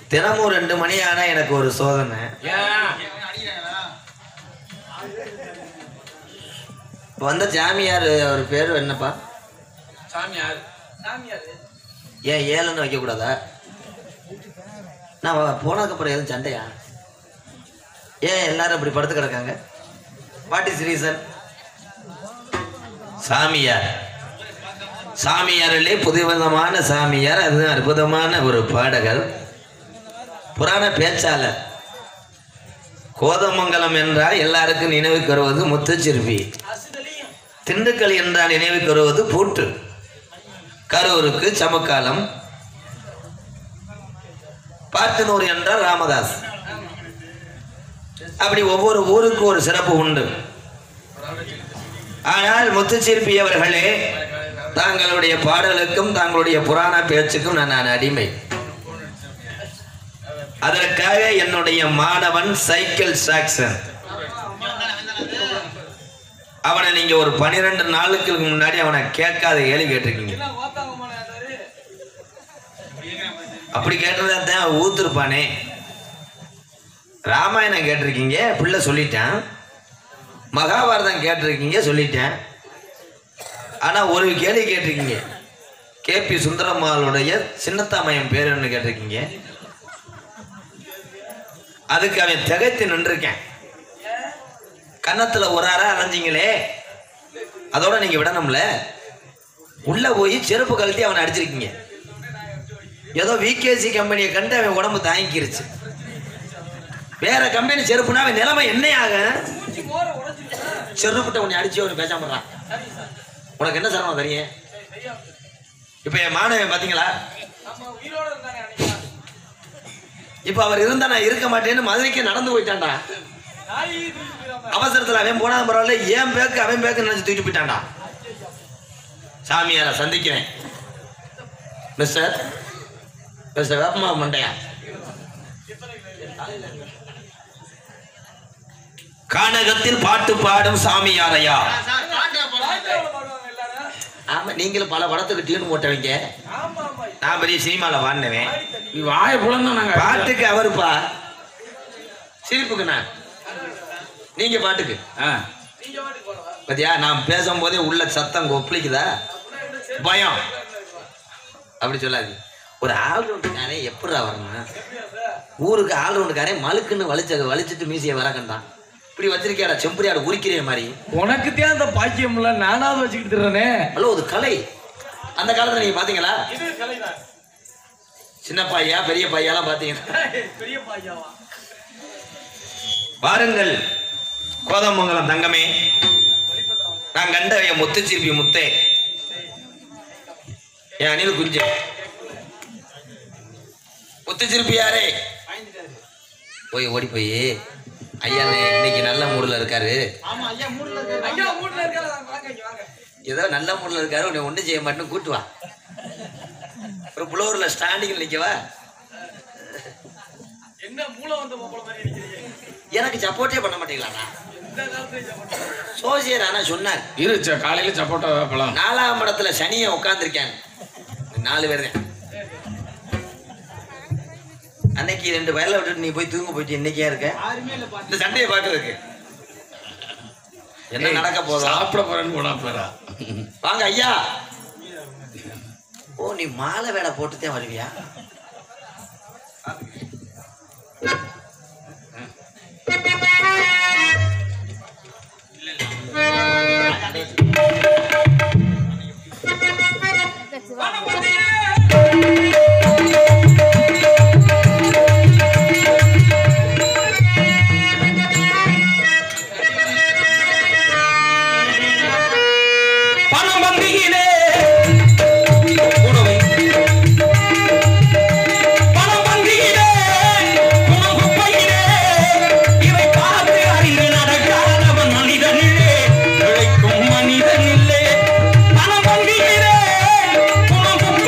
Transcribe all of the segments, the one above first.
தினமும் ரெண்டு மணி ஆனா எனக்கு ஒரு சோதனை இப்ப வந்த ஜாமியார் அவர் பேர் என்னப்பா சாமியார் ஏன் ஏழுன்னு வைக்க கூடாதா நான் வ- போனதுக்கப்புறம் எதுவும் சண்டையா ஏன் எல்லாரும் இப்படி படுத்து கிடக்காங்க வாட் இஸ் ரீசன் சாமியார் சாமியாரிலே புதுவிதமான சாமியார் அது அற்புதமான ஒரு பாடகர் புராண பேச்சாளர் கோதமங்கலம் என்றால் எல்லாருக்கும் நினைவுக்கு வருவது முத்துச்சிற்பி திண்டுக்கல் என்றால் நினைவுக்கு வருவது பூட்டு கரூருக்கு சமக்காலம் பாட்டனூர் என்றால் ராமதாஸ் அப்படி ஒவ்வொரு ஊருக்கு ஒரு சிறப்பு உண்டு ஆனால் முத்துச்சிற்பி அவர்களே தாங்களுடைய பாடலுக்கும் தாங்களுடைய புராண பேச்சுக்கும் நான் நான் அடிமை அதற்காக என்னுடைய மாணவன் சைக்கிள் சாக்சன் அவனை நீங்க ஒரு பனிரெண்டு நாளுக்கு முன்னாடி அவனை கேட்காத கேள்வி கேட்டிருக்கீங்க அப்படி கேட்டதா தான் ஊத்துருப்பானே ராமாயணம் கேட்டிருக்கீங்க பிள்ளை சொல்லிட்டேன் மகாபாரதம் கேட்டிருக்கீங்க சொல்லிட்டேன் ஆனா ஒரு கேள்வி கேட்டிருக்கீங்க கேபி சுந்தரம்மாளுடைய சின்னத்தாமையம் பேர் என்ன கேட்டிருக்கீங்க அதுக்கு அவன் திகைத்து நின்றுருக்கேன் கன்னத்துல ஒரு அறை அரைஞ்சிங்களே அதோட நீங்க விடணும்ல உள்ள போய் செருப்பு கழட்டி அவனை அடிச்சிருக்கீங்க ஏதோ விகேசி கம்பெனியை கண்டு அவன் உடம்பு தாங்கிக்கிருச்சு வேற கம்பெனி செருப்புனா அவன் நிலைமை என்னையாக செருப்புட்ட உன்னை அடிச்சு அவன் பேசாம இருக்கான். உனக்கு என்ன சிரமம் தெரியும் இப்ப என் மாணவன் பாத்தீங்களா இப்ப அவர் இருந்தா நான் இருக்க மாட்டேன்னு மதுரைக்கு நடந்து போயிட்டான்டா அவசரத்துல அவன் போனா பரவாயில்ல ஏன் பேக்கு அவன் பேக்கு நினைச்சு தூக்கிட்டு போயிட்டான்டா சாமியார சந்திக்கிறேன் மிஸ்டர் மிஸ்டர் வேப்பமா மண்டையா கானகத்தில் பாட்டு பாடும் சாமியாரையா ஆமா நீங்களும் பல படத்துக்கு டியூன் போட்டவங்க நான் பெரிய சினிமால வாழ்ந்தவன் நீ வாய புலந்தா நாங்க பாட்டுக்கு அவருப்பா சிரிப்புக்கு நான் நீங்க பாட்டுக்கு ஆ. பாத்தியா நான் பேசும்போதே உள்ள சத்தம் கொப்பளிக்குதா பயம் அப்படி சொல்லாது ஒரு ஆல்ரவுண்டுக்காரன் எப்படிடா வரணும் ஊருக்கு ஆல்ரவுண்டுக்காரன் மழுக்குன்னு வலிச்ச வலிச்சிட்டு மீசிய வரக்கண்டான் இப்படி வச்சிருக்கியாடா செம்பரியாட உரிக்கிற மாதிரி உனக்கு தான் அந்த பாக்கியம் இல்ல நானாவது வச்சுக்கிட்டு திர்றனே ஹலோ அது கலை அந்த காலத்துல நீங்க பாத்தீங்களா சின்ன பையா பெரிய பையெல்லாம் பாத்தீங்கன்னா வாருங்கள் கோதமங்கலம் தங்கமே நான் கண்ட என் முத்துச்சிற்பி முத்தே என் அணில் குஞ்சு முத்துச்சிற்பி யாரே போய் ஓடி போய் ஐயா இன்னைக்கு நல்ல மூடுல இருக்காரு ஏதோ நல்ல மூடுல இருக்காரு உன்னை ஒன்றும் செய்ய மாட்டேன்னு கூட்டு வா ஒரு புளோர்ல ஸ்டாண்டிங் நிக்கவா என்ன மூளை வந்த மாப்பிள மாதிரி இருக்கிறீங்க எனக்கு சப்போர்ட்டே பண்ண மாட்டீங்களாண்ணா சோசியர் ஆனா சொன்னார் இரு ச- காலையில சப்போட்டா வேப்பலாம் நாலாம் இடத்துல சனியை உட்காந்துருக்கேன் நாலு பேர் தான் அன்னைக்கு ரெண்டு வயலை விட்டுட்டு நீ போய் தூங்க போயிட்டு இன்னைக்கே இருக்க இந்த சண்டையை பார்க்கறதுக்கு என்ன நடக்க போதும் சாப்பிட போறேன்னு போனா போறா வாங்க ஐயா ஓ நீ மாலை வேலை போட்டுதான் வருவியா பணம் வங்கியிலே உணவை பணம் வங்கியிலே குணம் குப்பையிலே இவை பார்த்து அறிந்து நடக்காதவன் மனிதனிலே உழைக்கும் மனிதனில்லை பணம் வங்கியிலே குணம்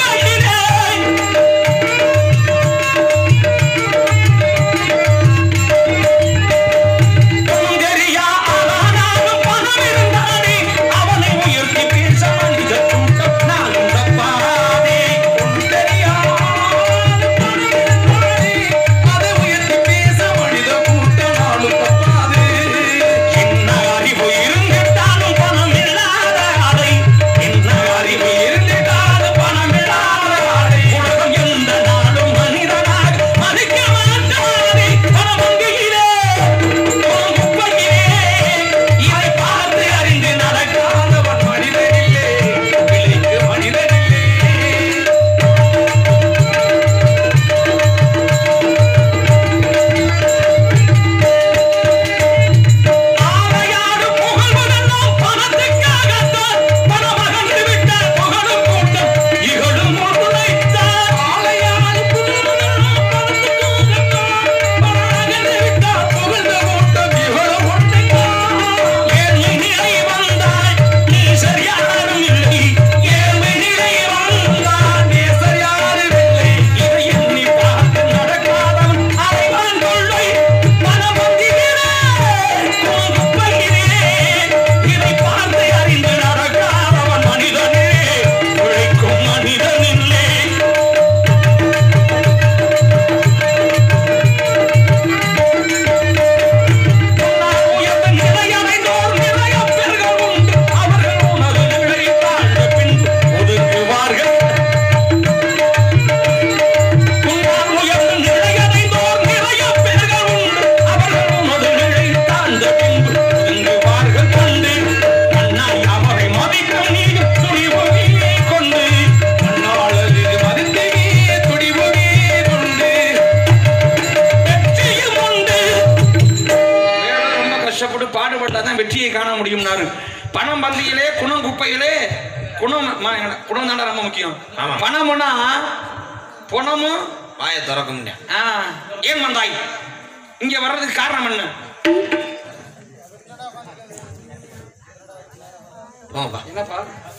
வெற்றியை காண முடியும்னாரு பணம் பந்தியிலே குணம் குப்பையிலே குணம் ம- குணம் தாண்டா ரொம்ப முக்கியம் ஆமா. பணம்னா பணமும் வாயை திறக்க முடியும் ஆ, ஏன் வந்தாய் இங்க வர்றதுக்கு காரணம் என்ன போங்கப்பா என்னப்பா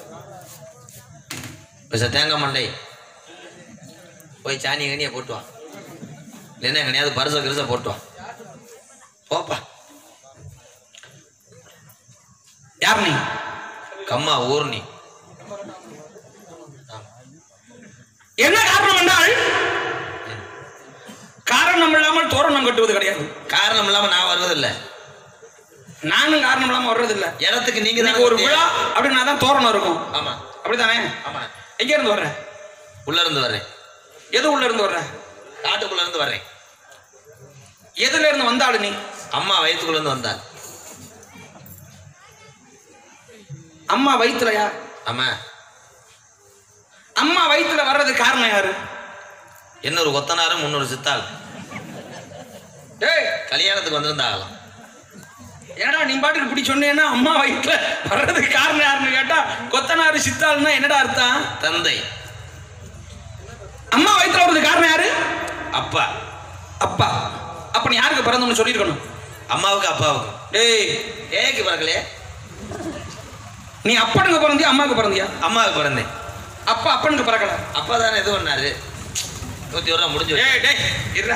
இப்போ தேங்காய் மண்டை போய் சாணி கனியை போட்டு வா இல்லைன்னா எங்கனையாவது பரிச கிரிச போட்டு வா போப்பா யார் நீ கம்மா ஊர்னி என்ன காரணம் என்றால் காரணம் இல்லாமல் தோரணம் கட்டுவது கிடையாது காரணம் இல்லாம நான் வருவதில்லை நானும் காரணம் இல்லாம வர்றது இல்ல இடத்துக்கு நீங்க இன்னைக்கு ஒரு விழா அப்படின்னா தான் தோரணம் இருக்கும் ஆமா அப்படித்தானே ஆமா எங்க இருந்து வர்ற உள்ள இருந்து வர்றேன் எது உள்ள இருந்து வர்ற காட்டுக்குள்ள இருந்து வர்றேன் எதுல இருந்து வந்தாளு நீ அம்மா வயிற்றுக்குள்ள இருந்து வந்தாள் அம்மா வயிற்றுலயா ஆமா அம்மா வயிற்றுல வர்றது காரணம் யாரு இன்னொரு கொத்தனாரு முன்னொரு சித்தாள் ஏய் கல்யாணத்துக்கு வந்திருந்தாங்களாம் என்னடா நீ பாட்டுக்கு இப்படி சொன்னேன்னா அம்மா வயிற்றுல வர்றதுக்கு காரணம் யாருன்னு கேட்டா கொத்தனாரு சித்தாள்னா என்னடா அர்த்தம் தந்தை அம்மா வயிற்றுல வர்றதுக்கு காரணம் யாரு அப்பா அப்பா அப்ப நீ யாருக்கு பிறந்தோம்னு சொல்லியிருக்கணும் அம்மாவுக்கு அப்பாவுக்கு டேய் ஏக்கு பிறக்கலையே நீ அப்பனுக்கு பிறந்தியா அம்மாவுக்கு பிறந்தியா அம்மாவுக்கு பிறந்தேன் அப்பா அப்பனுக்கு பிறக்கல அப்பா தானே இது பண்ணாரு நூத்தி ஒரு ரூபா முடிஞ்சு போச்சு. ஏய் டேய் இருடா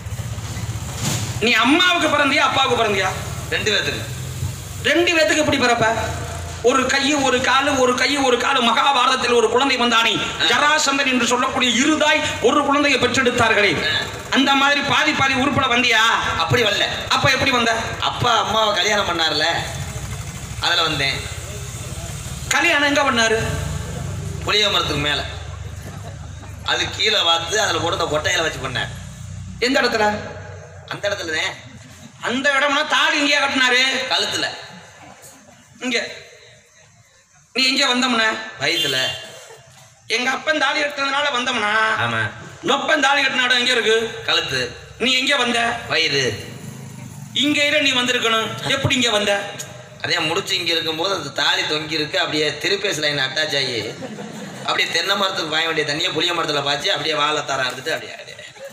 நீ அம்மாவுக்கு பிறந்தியா அப்பாவுக்கு பிறந்தியா ரெண்டு பேத்துக்கு ரெண்டு பேத்துக்கு எப்படி பிறப்ப ஒரு கை ஒரு காலு ஒரு கை ஒரு காலு மகாபாரதத்தில் ஒரு குழந்தை வந்தானே ஜராசந்தன் என்று சொல்லக்கூடிய இருதாய் ஒரு குழந்தையை பெற்றெடுத்தார்களே அந்த மாதிரி பாதி பாதி உருப்பட வந்தியா அப்படி வரல அப்ப எப்படி வந்த அப்பா அம்மாவை கல்யாணம் பண்ணார்ல அதுல வந்தேன் கல்யாணம் எங்க பண்ணாரு புளிய மரத்துக்கு மேல அது கீழே பார்த்து அதுல போட்டு அந்த கொட்டையில வச்சு பண்ணேன் எந்த இடத்துல அந்த இடத்துல அந்த இடம்னா தாலி இங்கேயா கட்டினாரு கழுத்துல இங்க நீ எங்க வந்தோம்னா வயிற்றுல எங்க அப்பன் தாலி கட்டினதுனால வந்தோம்னா ஆமா நொப்பன் தாலி கட்டின இடம் எங்க இருக்கு கழுத்து நீ எங்க வந்த வயிறு இங்க இரு நீ வந்திருக்கணும் எப்படி இங்க வந்த அதே முடிச்சு இங்க இருக்கும்போது அந்த தாலி தொங்கி இருக்கு அப்படியே திருப்பேஸ் லைன் அட்டாச் ஆகி அப்படியே தென்னை மரத்துக்கு பாய வேண்டிய தண்ணியை புளிய மரத்துல பாய்ச்சி அப்படியே வாழை தர அறுத்துட்டு அப்படியே அப்படியே.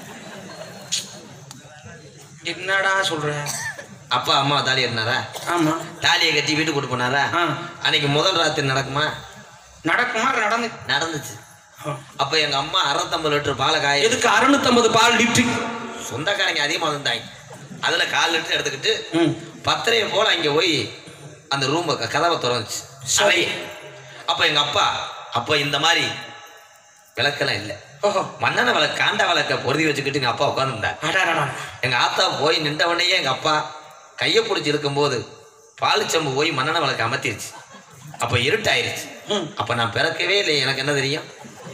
என்னடா சொல்ற அப்பா அம்மா தாலி கட்டினாரா ஆமா தாலியை கட்டி வீட்டுக்கு கூட்டு போனாரா ஆ. அன்னைக்கு முதல் ராத்திரி நடக்குமா நடக்குமா நடந்து நடந்துச்சு அப்ப எங்க அம்மா அறுநூத்தம்பது லிட்டர் பாலை காய எதுக்கு அறுநூத்தம்பது பால் லிட்டர் சொந்தக்காரங்க அதிகமாக இருந்தாங்க அதுல கால் லிட்டர் எடுத்துக்கிட்டு ம். பத்தரையை போல அங்க போய் அந்த ரூம் கதவை திறந்துச்சு சரி. அறையை. அப்ப எங்க அப்பா அப்ப இந்த மாதிரி விளக்கெல்லாம் இல்லை ஓஹோ மண்ணெண்ண விளக்கு காண்டா விளக்க பொருதி வச்சுக்கிட்டு எங்க அப்பா உட்காந்துருந்தார் அடாடா எங்க ஆத்தா போய் நின்றவனையே எங்க அப்பா கையை பிடிச்சி இருக்கும்போது பாலுச்சம்பு போய் மண்ணெண்ண விளக்கு அமர்த்திருச்சு அப்ப இருட்டாயிருச்சு ம். அப்ப நான் பிறக்கவே இல்லை எனக்கு என்ன தெரியும்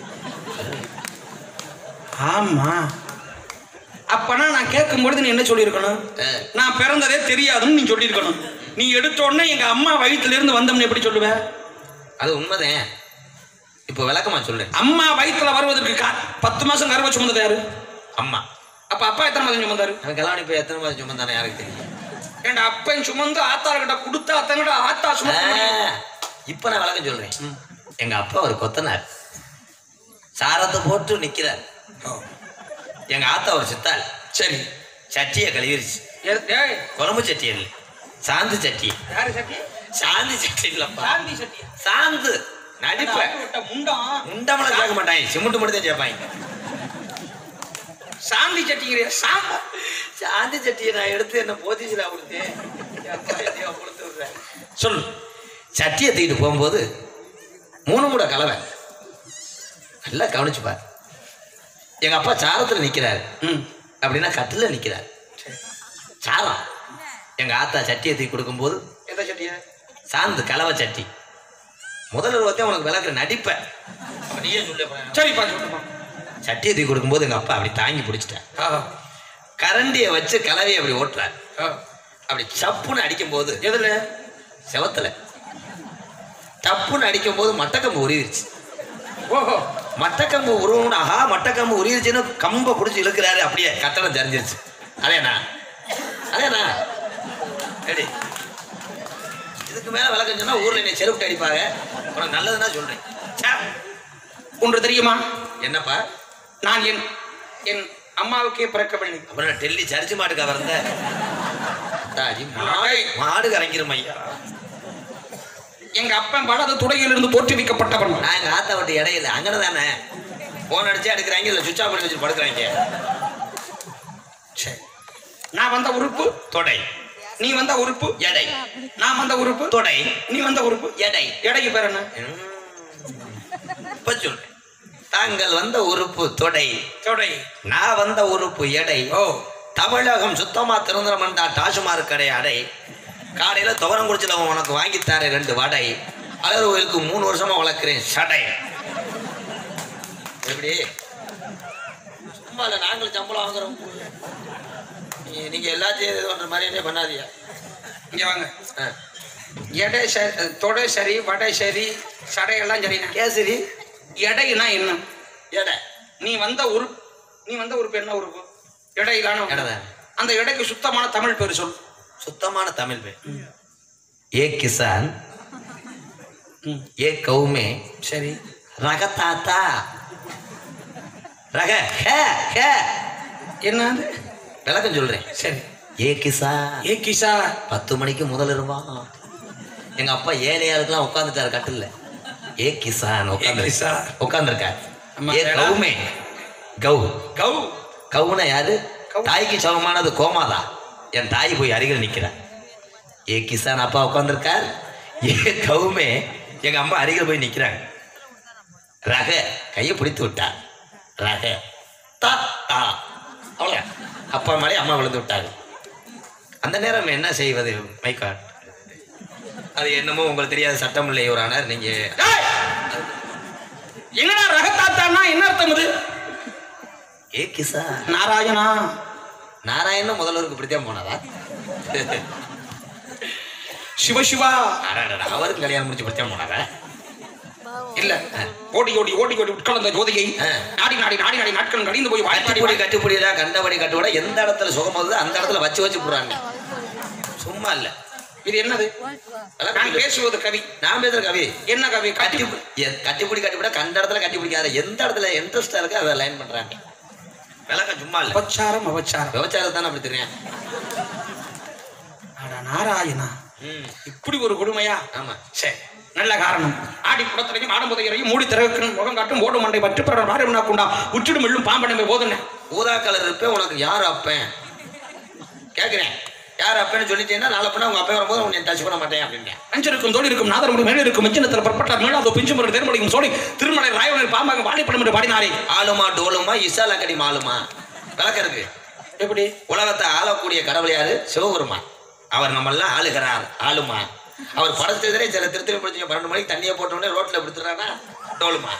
ஆமா அப்பனா நான் கேட்கும்பொழுது நீ என்ன சொல்லியிருக்கணும் அஹ், நான் பிறந்ததே தெரியாதுன்னு நீ சொல்லியிருக்கணும் நீ எடுத்த உடனே எங்க அம்மா வயித்துல இருந்து வந்தோம்னு எப்படி சொல்லுவ அது உண்மைதான் இப்போ விளக்கமா சொல்றேன் அம்மா வயித்துல வருவதற்கு கா- பத்து மாசம் கருவ சுமந்தது யாரு அம்மா அப்ப அப்பா எத்தனை மாதம் சுமந்தாரு அவன் கல்யாணம் இப்போ எத்தனை மாதம் சும்மா தானே யாருக்கு தெரியும் ஏன்டா அப்பன் சுமந்து ஆத்தார்கிட்ட கொடுத்தா அத்தங்கிட்ட ஆத்தா சுமந்து ஆஹ், இப்ப நான் விளக்கம் சொல்றேன் எங்க அப்பா ஒரு கொத்தனார் சாரத்தை போட்டு நிக்கிறார் எங்க ஆத்தா ஒரு சித்தாள் சரி சட்டியை கழுவிருச்சு எ- ஏய், குழம்பு சட்டி இல்லை சாந்து சட்டி யாரு சட்டி சாந்தி சட்டி இல்லப்பா காந்தி சட்டியா சாந்து நடிப்ப விட்ட முண்டம் முண்டமெல்லாம் கேட்க மாட்டாங்க சிமெண்ட் மட்டும் தான் சேர்ப்பாங்க சாந்தி சட்டிங்கிற சாம்பா சாந்தி சட்டியை நான் எடுத்து என்ன போத்திச்சுடா கொடுத்தேன் கொடுத்து விடுறேன் சொல்லு சட்டியை தூக்கிட்டு போகும்போது மூணு மூட கலவை நல்லா கவனிச்சு பார் எங்க அப்பா சாரத்துல நிக்கிறாரு ம் அப்படின்னா கட்டில நிக்கிறாரு சாரம் எங்க ஆத்தா சட்டியை தூக்கி கொடுக்கும்போது எந்த சட்டியா சாந்து கலவை சட்டி முதல் ஒருத்தன் உனக்கு விளக்குற நடிப்ப அப்ப நீயே சொல்லு அப்புறம். சரிப்பா சொல்லுப்பா சட்டியை தூக்கி கொடுக்கும்போது எங்க அப்பா அப்படி தாங்கி பிடிச்சிட்டார் ஆ, கரண்டியை வச்சு கலவையை அப்படி ஓட்டுறார் ஆ. அப்படி சப்புன்னு அடிக்கும்போது எதுல செவத்துல டப்புன்னு அடிக்கும்போது மட்டக்கம்பு உருவிருச்சு ஓஹோ மட்டக்கம்பு உருவணும் ஆஹா மட்டக்கம்பு உருவிருச்சுன்னு கம்பை பிடிச்சி இழுக்கிறாரு அப்படியே கட்டணம் தெரிஞ்சிருச்சு அதேண்ணா அதேண்ணா ரெடி இதுக்கு மேல விளக்கம் சொன்னா ஊர்ல என்னை செருப்பு அடிப்பாங்க உனக்கு நல்லதுன்னா சொல்றேன் ச்சே. ஒன்று தெரியுமா என்னப்பா நான் என் என் அம்மாவுக்கே பிறக்கவில்லை அப்புறம் நான் டெல்லி சர்ச்சு மாட்டுக்கா வந்த மாடு மாடு கரைங்கிரும் ஐயா எங்க அப்பன் வலது துடையிலிருந்து தோற்றுவிக்கப்பட்டவன் நான் எங்க ஆத்தா விட்டு இடையில அங்கன தானே போன் அடிச்சு எடுக்கிறாங்க இல்ல சுவிட்ச் ஆஃப் பண்ணி வச்சு படுக்கிறாங்க சரி. நான் வந்த உறுப்பு தொடை நீ வந்த உறுப்பு எடை நான் வந்த உறுப்பு தொடை நீ வந்த உறுப்பு எடை எடைக்கு பேர் என்ன ம். இப்ப சொல்றேன் தாங்கள் வந்த உறுப்பு தொடை தொடை நான் வந்த உறுப்பு எடை ஓ தமிழகம் சுத்தமா திறந்துடமாட்டா டாசுமார் கடை அடை காலையில துவரம் குடிச்சல உனக்கு வாங்கி தரேன் ரெண்டு வடை அழகு கோயிலுக்கு மூணு வருஷமா வளர்க்குறேன் சடை எப்படி சும்மா இல்லை நாங்களும் சம்பளம் வாங்குறோம் நீ- நீங்க எல்லாத்தையும் இது பண்ற மாதிரி என்ன பண்ணாதீங்க இங்க வாங்க ஆ. எடை சரி தொடை சரி வடை சரி சடையெல்லாம் சரிண்ணா கேசரி எடைனா என்ன எடை நீ வந்த உறுப்பு நீ வந்த உறுப்பு என்ன உறுப்பு எடையிலான எடை தானே. அந்த எடைக்கு சுத்தமான தமிழ் பேர் சொல் சுத்தமான தமிழ் பேர் ஏ கிசான் ம், ஏ கௌமே சரி ரக தாத்தா ரக ஹே ஹே என்னது விளக்கம் சொல்றேன் சரி ஏ கிசா ஏ கிஷா பத்து மணிக்கு முதல் இருவான் எங்க அப்பா ஏழையாளுக்கெல்லாம் உட்காந்துட்டாரு கட்டில்ல ஏ கிசான் உட்காந்து கிசா. உட்காந்துருக்காரு ஆமா, ஏ ஏடா. கௌமே கௌ கௌ கவுனா யாரு கௌ. தாய்க்கு சமமானது கோமாதா என் தாய் போய் அருகில் நிக்கிறேன் ஏ கிசான் அப்பா உட்காந்துருக்கார் ஏ கவுமே எங்க அம்மா அருகில் போய் நிக்கிறாங்க ரக கையை பிடித்து விட்டார் ரக தா தா அவ்வளோ அப்பா மேலே அம்மா விழுந்து விட்டாங்க அந்த நேரம் என்ன செய்வது மைக்காட் அது என்னமோ உங்களுக்கு தெரியாத சட்டம் இல்லை ஒரு ஆனார் நீங்க டேய்! என்னடா ரகத்தாத்தான்னா என்ன அர்த்தம் இது ஏ கிசா நாராயணா நாராயணன் முதல்வருக்கு இப்படித்தான் போனாரா சிவசிவா அடடடா, அவருக்கு கல்யாணம் முடிச்சு இப்படித்தான் போனாரா இல்ல ஓடி ஓடி ஓடி ஓடி உட்கலந்த ஜோதியை ஆ. நாடி நாடி நாடி நாடி நாட்கள் கடிந்து போய் கட்டிப்பொடி வாய்ப்பாடி கட்டிப்பொடிடா கண்டபடி கட்டுவிட எந்த இடத்துல சுகமாகுதோ அந்த இடத்துல வச்சு வச்சு போடுறாங்க சும்மா இல்ல இது என்னது நான் பேசுவது கவி நான் பேசுற கவி என்ன கவி கட்டி கட்டி எ- கட்டிப்பிடி கட்டிப்பிட கண்ட இடத்துல கட்டி பிடிக்காத எந்த இடத்துல இன்ட்ரெஸ்டா இருக்கு அதை லைன் பண்றாங்க விளக்கம் சும்மா இல்ல அபச்சாரம் அபச்சாரம் விபச்சாரம் தானே அப்படி தெரியும் அட நாராயணா ம் இப்படி ஒரு கொடுமையா ஆமா சரி நல்ல காரணம் ஆடி குடத்திலையும் ஆடம்புதையரையும் மூடி திறக்கும் முகம் காட்டும் ஓடும் மண்டை பற்று பிறர் மாறி கொண்டா உச்சிடும் எள்ளும் பாம்பனை போதுன்னு ஊதா கலர் இருப்பேன் உனக்கு யார் அப்பேன் கேக்குறேன் யார் அப்பேன்னு சொல்லிட்டேன்னா நாளை பண்ண உங்க அப்பா வரும்போது உன்னை டச் பண்ண மாட்டேன் அப்படின்னேன் அஞ்சிருக்கும் தோழி இருக்கும் நாதரமுடி மேலே இருக்கும் மெச்சினத்தில் பற்பட்ட மேலாதோ பிஞ்சு முறை தேர்மொழியும் சோழி திருமலை ராயவனர் பாம்பாக வாழைப்படம் என்று பாடினாரே ஆளுமா டோலுமா இசாலா கடி மாலுமா விளக்கம் இருக்கு எப்படி உலகத்தை ஆளக்கூடிய கடவுள் யாரு சிவபெருமான் அவர் நம்மெல்லாம் ஆளுகிறார் ஆளுமா அவர் படத்துல சில திருத்தணி படிச்சீங்க பன்னெண்டு மணிக்கு தண்ணியை போட்ட உடனே ரோட்ல விடுத்துறானா டோலுமா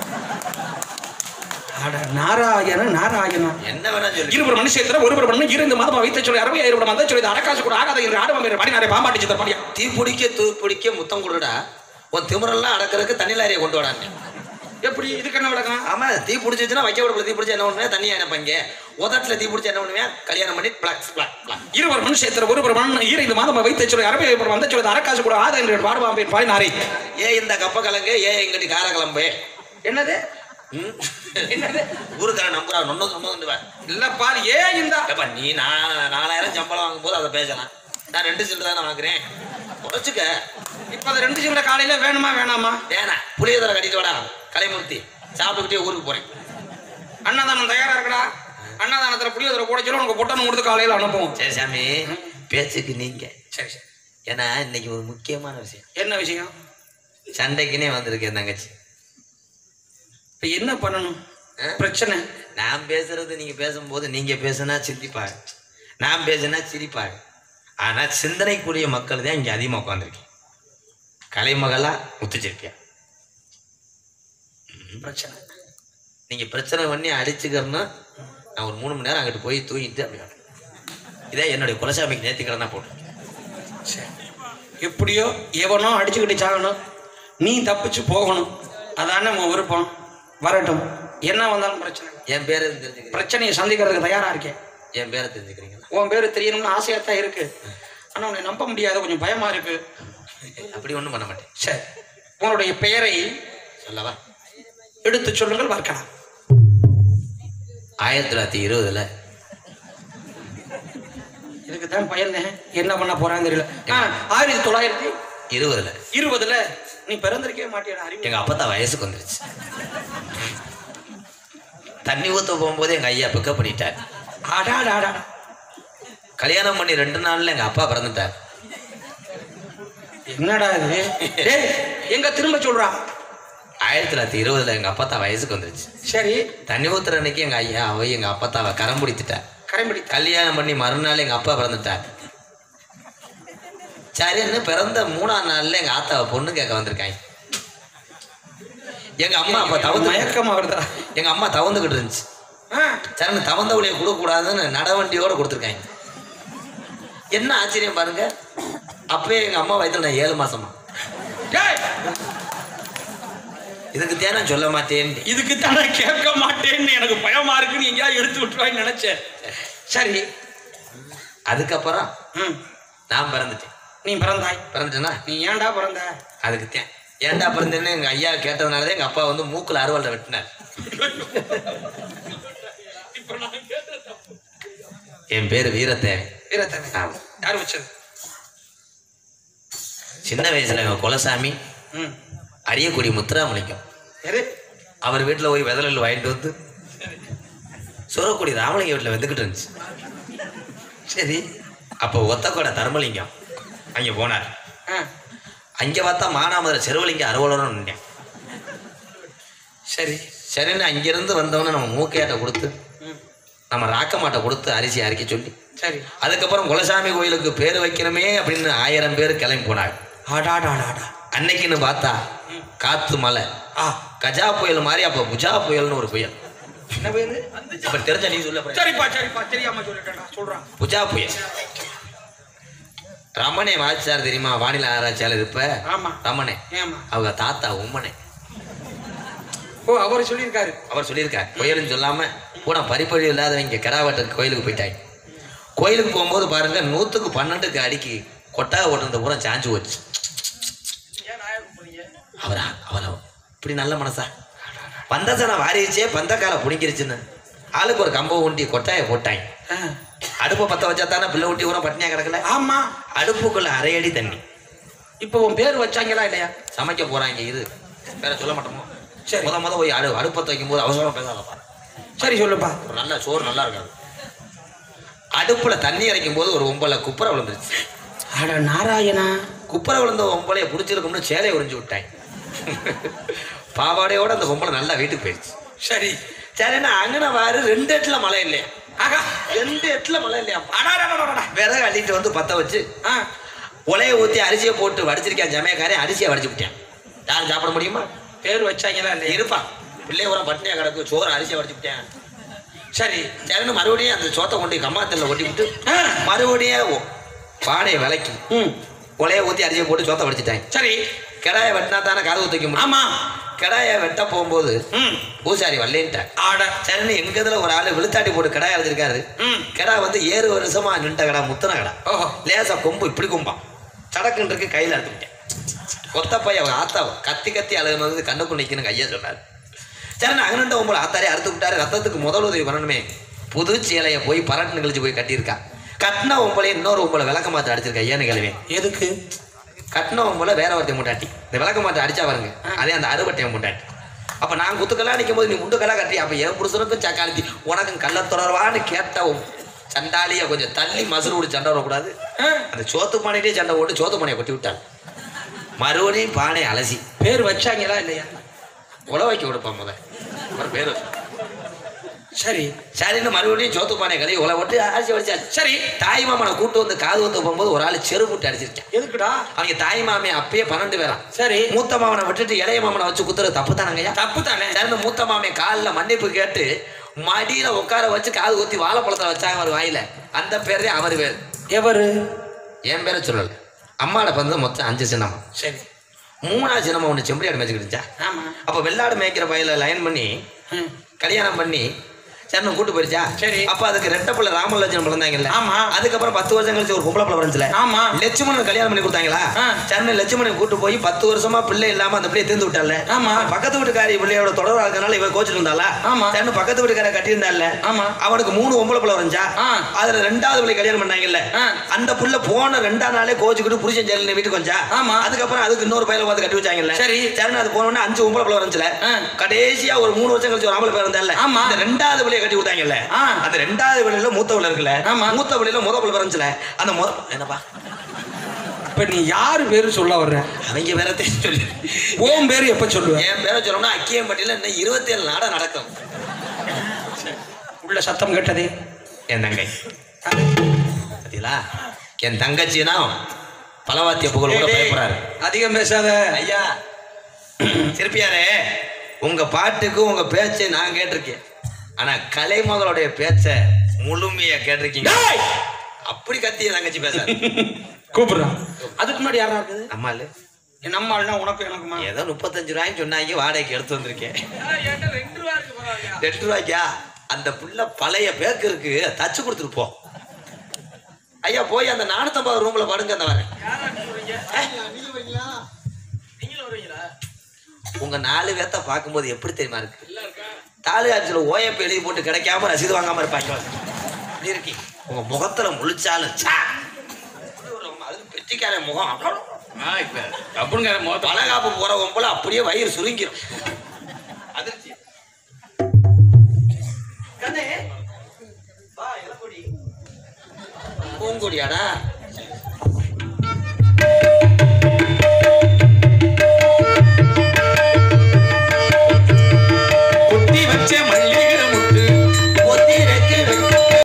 அட நாராயண நாராயணா என்ன வேணா சொல்லி இருவர் மனுஷத்துல ஒருவர் பண்ண இரண்டு மாதமா வைத்த சொல்லி அறுபது ஆயிரம் மந்த சொல்லி அரக்காசு கூட ஆகாத என்று ஆடவம் என்று பாடினாரே பாம்பாட்டி சித்த பாடியா தீ பிடிக்க தூ பிடிக்க முத்தம் கொடுடா உன் திமிரெல்லாம் அடக்கிறதுக்கு தண்ணி லாரியை கொண்டு வராங்க எப்படி இதுக்கு என்ன விளக்கம் ஆமா தீ பிடிச்சிச்சுன்னா வைக்க விடல தீ பிடிச்சா என்ன பண்ணுவேன் தண்ணியா நினைப்பாங்க உதட்டுல தீ பிடிச்சா என்ன பண்ணுவேன் கல்யாணம் பண்ணி பிளாக் பிளாக் பிளாக் இருவர் மனுஷத்துல ஒருவர் மண் இரண்டு மாதமா வைத்த சொல்லி அறுபது ஆயிரம் மந்த சொல்லி அரக்காசு கூட ஆகாத என்று பாடுவாம் என்று பாடினாரே ஏ இந்த கப்ப கலங்கு ஏ எங்கடி கார கிளம்பு என்னது ம்? என்னது ஊருக்காரன் நம்புறா நொன்னு நொன்னு இல்லப்பா ஏன் இந்த ஏப்பா நீ நான் நாலாயிரம் சம்பளம் வாங்கும்போது அதை பேசலாம் நான் ரெண்டு சில்லு தானே வாங்குறேன் உழைச்சுக்க இப்ப அது ரெண்டு சில்லற காலையில வேணுமா வேணாமா வேணா புளியதரை கட்டிட்டு வாடா கலைமூர்த்தி சாப்பிட்டுக்கிட்டே ஊருக்கு போறேன் அன்னதானம் தயாரா இருக்கடா அன்னதானத்துல புளியோதரை கூட சொல்லி உனக்கு பொட்டணும் கொடுத்து காலையில அனுப்புவோம் சரி சாமி பேச்சுக்கு நீங்க சரி சரி ஏன்னா இன்னைக்கு ஒரு முக்கியமான விஷயம் என்ன விஷயம் சண்டைக்குனே வந்திருக்கேன் தங்கச்சி இப்ப என்ன பண்ணணும் ஆ? பிரச்சனை நான் பேசுறது நீங்க பேசும்போது நீங்க பேசுனா சிந்திப்பாங்க நான் பேசுனா சிரிப்பாங்க ஆனா சிந்தனைக்குரிய மக்கள் தான் இங்க அதிகமா உட்காந்துருக்கேன் கலைமகளா முத்துச்சிருப்பியா பிரச்சனை நீங்க பிரச்சனை பண்ணி அடிச்சுக்கிறேன்னா நான் ஒரு மூணு மணி நேரம் அங்கிட்டு போய் தூங்கிட்டு அப்படி வரேன். இதே என்னுடைய குலசாமிக்கு நேர்த்திக்கடன் தான் போட்டேன் சரி எப்படியோ எவனோ அடிச்சுக்கிட்டு சாகணும் நீ தப்பிச்சு போகணும் அதானே உன் விருப்பம் வரட்டும் என்ன வந்தாலும் பிரச்சனை இல்லை. என் பேரை தெரிஞ்சுக்கிறீங்க பிரச்சனையை சந்திக்கிறதுக்கு தயாரா இருக்கேன் என் பேரை தெரிஞ்சுக்கிறீங்களா உன் பேரு தெரியணும்னு ஆசையா தான் இருக்கு ஆனா உன்னை நம்ப முடியாது கொஞ்சம் பயமா இருக்கு அப்படி ஒண்ணும் பண்ண மாட்டேன் சரி உன்னுடைய பெயரை சொல்லவா எடுத்து சொல்லுங்கள் பார்க்கலாம் ஆயிரத்தி தொள்ளாயிரத்தி இருபதுல இதுக்கு தான் பயந்தேன் என்ன பண்ண போறான்னு தெரியல ஆ, ஆயிரத்தி தொள்ளாயிரத்தி இருபதுல இருபதுல நீ பிறந்திருக்கவே மாட்டியா அறிவு எங்க அப்பத்தா வயசுக்கு வந்துருச்சு தண்ணி ஊத்த போகும்போது எங்க ஐயா பிக்கப் பண்ணிட்டார் அடாடாடா கல்யாணம் பண்ணி ரெண்டு நாள்ல எங்க அப்பா பிறந்துட்டார் என்னடா இது டேய் எங்க திரும்ப சொல்றா ஆயிரத்தி தொள்ளாயிரத்தி இருபதுல எங்க அப்பத்தா வயசுக்கு வந்துருச்சு சரி தண்ணி ஊத்துற அன்னைக்கு எங்க ஐயா அவ எங்க அப்பத்தாவை கரம் பிடித்துட்டார் கரைமடி கல்யாணம் பண்ணி மறுநாள் எங்க அப்பா பிறந்துட்டார் சரின்னு பிறந்த மூணாம் நாள்ல எங்க ஆத்தாவை பொண்ணு கேட்க வந்திருக்காங்க எங்க அம்மா அப்ப தவந்து மயக்கமா வருதா எங்க அம்மா தவந்துகிட்டு இருந்துச்சு ஆ, சரின்னு தவந்த உடைய கொடுக்க கூடாதுன்னு நடவண்டியோட கொடுத்துருக்காங்க என்ன ஆச்சரியம் பாருங்க அப்பவே எங்க அம்மா வயத்துல நான் ஏழு மாசமா டேய், இதுக்கு தேன சொல்ல மாட்டேன் இதுக்கு தானே கேட்க மாட்டேன்னு எனக்கு பயமா இருக்குன்னு எங்கேயாவது எடுத்து விட்டுருவான்னு நினைச்சேன் சரி அதுக்கப்புறம் ம், நான் பிறந்துட்டேன் நீ பிறந்தாய் பிறந்துட்டேன்னா நீ ஏன்டா பிறந்த அதுக்கு தேன் ஏன்டா பிறந்தேன்னு எங்க ஐயா கேட்டதுனால தான் எங்க அப்பா வந்து மூக்குல அறுவாள்ல வெட்டினார் இப்ப நான் கேட்ட தப்பு. என் பேரு வீரத்தேவன் வீரத்தேவன் ஆமா. யார் வச்சது சின்ன வயசுல எங்க குலசாமி ம் அரியக்குடி முத்துராமலிங்கம் யாரு அவர் வீட்டில் போய் விதலல் வாங்கிட்டு வந்து சுரக்குடி ராமலிங்க வீட்டில் வந்துக்கிட்டு இருந்துச்சு சரி அப்போ ஒத்தக்கோடை தர்மலிங்கம் அங்கே போனார் ஆ அங்கே பார்த்தா மானாமதுரை செருவலிங்க அறுவலரும் நின்றேன் சரி சரின்னு அங்கிருந்து வந்தவொடனே நம்ம மூக்கையாட்டை கொடுத்து ம் நம்ம ராக்கமாட்டை கொடுத்து அரிசி அரைக்க சொல்லி சரி அதுக்கப்புறம் குலசாமி கோயிலுக்கு பேர் வைக்கணுமே அப்படின்னு ஆயிரம் பேர் கிளம்பி போனாங்க ஆடாடாடாடா அன்னைக்குன்னு பார்த்தா காத்து மலை ஆ கஜா புயல் மாதிரி அப்போ புஜா புயல்னு ஒரு புயல் என்ன பேரு அப்ப தெரிஞ்ச நீ சொல்ல அப்புறம். சரிப்பா சரிப்பா தெரியாம சொல்லிட்டேன்டா சொல்றான் புஜா புயல் ரமணே வாச்சார் தெரியுமா வானிலை ஆராய்ச்சியாளர் இப்ப ஆமா ரமணே ஏமா அவங்க தாத்தா உம்மனே ஓ அவர் சொல்லியிருக்காரு அவர் சொல்லியிருக்கார் புயல்னு சொல்லாம பூரா பறிப்பொழி இல்லாதவங்க கிடாவட்டுக்கு கோயிலுக்கு போயிட்டாங்க கோயிலுக்கு போகும்போது பாருங்க நூத்துக்கு பன்னெண்டுக்கு அடிக்கி கொட்டாக ஓட்டுறத பூரா சாஞ்சு போச்சு அவரா அவரா இப்படி நல்ல மனசா பந்தசனை வாரிச்சே பந்தக்கால பிடிக்கிருச்சுன்னு ஆளுக்கு ஒரு கம்பை ஊண்டி கொட்டாயை போட்டாங்க ஆ. அடுப்பை பத்த வச்சா தானே பிள்ளை ஊட்டி ஊரம் பட்டினியா கிடக்கல ஆமா அடுப்புக்குள்ள அரை அடி தண்ணி இப்போ உன் பேர் வச்சாங்களா இல்லையா சமைக்க போறாங்க இது வேற சொல்ல மாட்டோமோ சரி. முத முத போய் அடு அடுப்பத்தை வைக்கும் போது அவசரமா பேசாதப்பா சரி சொல்லுப்பா ஒரு நல்ல சோறு நல்லா இருக்காது அடுப்புல தண்ணி இறைக்கும் போது ஒரு ஒம்பளை குப்பரை விழுந்துருச்சு அட நாராயணா குப்பரை விழுந்த ஒம்பளைய பிடிச்சிருக்கும்னு சேலையை உறிஞ்சு விட்டாங்க பாவாடையோட அந்த பொம்பளை நல்லா வீட்டுக்கு போயிடுச்சு சரி சரிண்ணா அங்கன வாரு ரெண்டு எட்டுல மழை இல்லையா ஆகா ரெண்டு எட்டுல மழை இல்லையா அடாடாடாடாடா. விறகு அள்ளிட்டு வந்து பத்த வச்சு ஆ உலைய ஊத்தி அரிசியை போட்டு வடிச்சிருக்கேன் ஜமையக்காரன் அரிசியை வடிச்சு விட்டேன் யாரும் சாப்பிட முடியுமா பேர் வச்சாங்களா இல்லையா இருப்பான் பிள்ளை உரம் பட்டினியா கிடக்கு சோறு அரிசியை வடிச்சு விட்டேன் சரி சரின்னு மறுபடியும் அந்த சோத்தை கொண்டு கம்மாத்தில் ஒட்டி விட்டு ஆ. மறுபடியும் ஒ- பானையை விளக்கி ம் உலைய ஊற்றி அரிசியை போட்டு சோத்தை வடிச்சிட்டாங்க சரி கிடாயை வெட்டினா தானே கதவு தூக்க முடியும் ஆமா கிடாயை வெட்ட போகும்போது ம் பூசாரி வரலேன்ட்டார் ஆட சரின்னு எங்க இதுல ஒரு ஆளு விழுத்தாட்டி போட்டு கிடாய் அரைஞ்சிருக்காரு ம் கிடா வந்து ஏழு வருஷமா நின்ற கடா முத்தன கடா ஓஹோ லேசா கொம்பு இப்படி கொம்பான் சடக்குன்னு இருக்கு கையில எடுத்துக்கிட்டேன் கொத்த பைய அவங்க ஆத்தாவை கத்தி கத்தி அழுகுனது கண்ணுக்கு நிக்கணும் ஐயா சொன்னார் சரி நான் அங்கனண்ட உங்களை ஆத்தாரே அறுத்து விட்டாரு ரத்தத்துக்கு முதல் உதவி பண்ணணுமே புது சேலையை போய் பரட்டு கழிச்சு போய் கட்டியிருக்கா கட்டின உம்பளை இன்னொரு உம்பளை விளக்க மாத்த அடிச்சிருக்கா ஐயான்னு கேள்வேன் எதுக்கு கட்டின உம்பளை வேற ஒருத்தன் முண்டாட்டி இந்த விளக்க மாத்த அடிச்சா பாருங்க அதே அந்த அறுபட்டையன் முண்டாட்டி அப்ப நான் குத்துக்கெல்லாம் நிற்கும் போது நீ முண்டுக்கெல்லாம் கட்டி அப்ப என் புருஷனுக்கும் சக்காலத்தி உனக்கும் கள்ள தொடர்வான்னு கேட்டவும் சண்டாலியை கொஞ்சம் தள்ளி மசுறு விட்டு சண்டை விடக்கூடாது ஆ, அந்த சோத்து பானையிட்டே சண்டை போட்டு சோத்து பானையை கொட்டி விட்டாங்க மறுபடியும் பானை அலசி பேர் வச்சாங்களா இல்லையா உழ வைக்க கொடுப்பான் முத ஒரு பேர் வச்சு. சரி சரின்னு மறுபடியும் சோத்து பானை கழுவி உழ விட்டு அரிசி வடிச்சாச்சு சரி தாய் மாமனை கூட்டு வந்து காது வந்து போகும்போது ஒரு ஆள் செரு போட்டு அடிச்சிருக்கான் எதுக்குடா அவங்க தாய் மாமே அப்பயே பன்னெண்டு பேரான் சரி மூத்த மாமனை விட்டுட்டு இளைய மாமனை வச்சு குத்துறது தப்பு தானங்கய்யா தப்பு தானே சேர்ந்து மூத்த மாமே காலில் மன்னிப்பு கேட்டு மடியில உட்கார வச்சு காது ஊத்தி வாழைப்பழத்தை வச்சாங்க அவர் வாயில அந்த பேர் தான் அவர் பேர் எவரு என் பேரை சொல்லல அம்மாட வந்து மொத்தம் அஞ்சு சின்னம்மா சரி மூணாவது சின்னம்மா ஒன்று செம்பரியாடு மேய்ச்சிக்கிட்டு இருந்துச்சா ஆமா அப்போ வெள்ளாடு மேய்க்கிற பையில லைன் பண்ணி ம், கல்யாணம் பண்ணி சரணம் கூட்டு போயிருச்சா சரி. அப்ப அதுக்கு ரெட்ட பிள்ளை ராமலட்சணம் பிறந்தாங்கல்ல ஆமா. அதுக்கப்புறம் பத்து வருஷம் கழிச்சு ஒரு பொம்பளை பிள்ளை பிறந்துல ஆமா. லட்சுமணன் கல்யாணம் பண்ணி கொடுத்தாங்களா ஆ. சரண லட்சுமணன் கூட்டு போய் பத்து வருஷமா பிள்ளை இல்லாம அந்த பிள்ளையை தேர்ந்து விட்டால ஆமா. பக்கத்து வீட்டுக்காரி பிள்ளையோட தொடர்பு இருக்கனால இவ கோச்சிட்டு இருந்தாளா ஆமா. சரண பக்கத்து வீட்டுக்கார கட்டியிருந்தால ஆமா. அவனுக்கு மூணு பொம்பளை பிள்ளை வந்துச்சா ஆ. அதுல ரெண்டாவது பிள்ளை கல்யாணம் பண்ணாங்கல்ல ஆ. அந்த புள்ள போன ரெண்டாம் நாளே கோச்சுக்கிட்டு புருஷன் ஜெயில வீட்டுக்கு வந்தா ஆமா. அதுக்கப்புறம் அதுக்கு இன்னொரு பையல பார்த்து கட்டி வச்சாங்கல்ல சரி. சரண அது போன உடனே அஞ்சு பொம்பளை பிள்ளை வந்துச்சுல ஆ. கடைசியா ஒரு மூணு வருஷம் கழிச்சு ஒரு ஆம்பளை பிள்ளை இருந்தால ஆமா. இந்த ரெண்டாவது பிள்ளைய கட்டி விட்டாங்கல்ல ஆ. அந்த ரெண்டாவது பிள்ளையில மூத்த பிள்ளை இருக்குல்ல ஆமா. மூத்த பிள்ளையில முத பிள்ளை பிறந்துச்சுல அந்த முத என்னப்பா இப்ப நீ யாரு பேரு சொல்ல வர்ற அவங்க வேற சொல்லு உன் பேரு எப்ப சொல்லுவ என் பேரை சொல்லணும்னா அக்கியம்பட்டியில இன்னும் இருபத்தி ஏழு நாடா நடக்கும் உள்ள சத்தம் கேட்டதே என் தங்கை பாத்தீங்களா என் தங்கச்சினா பலவாத்திய புகழ் கூட பயப்படுறாரு அதிகம் பேசாத ஐயா சிற்பியாரே உங்க பாட்டுக்கு உங்க பேச்சை நான் கேட்டிருக்கேன் ஆனா கலைமகளுடைய பேச்ச முழுமையா கேட்டிருக்கீங்க டேய்! அப்படி கத்தி என் தங்கச்சி பேச கூப்பிடுறான் அதுக்கு முன்னாடி யாரா இருக்குது அம்மாலு என் நம்ம ஆளுனா உனக்கு எனக்குமா ஏதோ முப்பத்தஞ்சு ரூபாய்ன்னு சொன்னாங்க வாடகைக்கு எடுத்து வந்திருக்கேன் ரெண்டு ரூபா இருக்கு பரவாயில்லையா ரெண்டு ரூபாய்க்கா அந்த புள்ள பழைய பேக்கு இருக்கு தச்சு கொடுத்துட்டு போ ஐயா போய் அந்த நானூத்தம்பது ரூம்ல படுங்க அந்த வரேன் யாரா சொல்றீங்க நீங்களும் வருவீங்களா உங்க நாலு பேர்த்த பார்க்கும்போது எப்படி தெரியுமா இருக்கு இல்ல இருக்கா தாலுகாட்சியில் ஓஎப் எழுதி போட்டு கிடைக்காம ரசீது வாங்காம இருப்பாங்க இப்படி இருக்கி உங்க முகத்துல முழிச்சாலும் சா அப்படி ஒரு அது பெட்டிக்கார முகம் ஆ இப்ப அப்படிங்கிற மோத்த பலகாப்பு போறவன் போல அப்படியே வயிறு சுருங்கிரும் அதிர்ச்சி கண்ணே, வா, இளங்கொடி. பூங்கொடியாடா